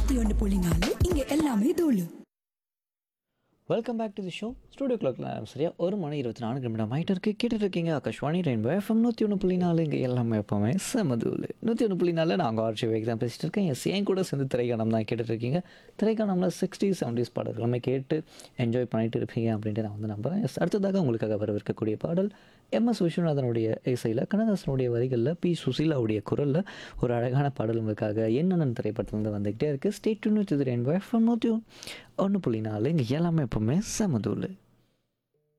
நூத்தி ஒன்று புள்ளி நாலு இங்க எல்லாமே தூளு welcome back to the show studio கிளாக்ல சரியா ஒரு மணி இருபத்தி நான்கு நிமிடம் ஆகிட்டு இருக்கு கேட்டுட்டு இருக்கீங்க ஆகாஷ்வாணி ரெயின்போ எஃப்எம் நூற்றி ஒன்று புள்ளி நாலு இங்கே எல்லாமே எப்போவுமே செமதூல் நூற்றி ஒன்று புள்ளி நாலில் நான் ஆர்ச்சி வேக் தான் பேசிட்டு இருக்கேன் எஸ் என் கூட சேர்ந்து திரைக்கானம் தான் கேட்டுட்டு இருக்கீங்க திரைக்கானமில் சிக்ஸ்டீஸ் செவன்டீஸ் பாடல்களுமே கேட்டு என்ஜாய் பண்ணிட்டு இருப்பீங்க அப்படின்ட்டு நான் வந்து நம்புகிறேன் எஸ் அடுத்ததாக உங்களுக்காக வரவிருக்கக்கூடிய பாடல் எம்எஸ் விஸ்வநாதனுடைய இசையில் கண்ணதாசனுடைய வரிகளில் பி சுசீலாவுடைய குரலில் ஒரு அழகான பாடல் உங்களுக்காக என்னென்னு திரைப்படத்துலேருந்து வந்துக்கிட்டே இருக்குது ஸ்டேட் டு நூற்றி ரெயின்போ எஃப்எம் நூற்றி ஒன்று புள்ளி நாலு இங்கே எல்லாமே எப்போவுமே செமதூல்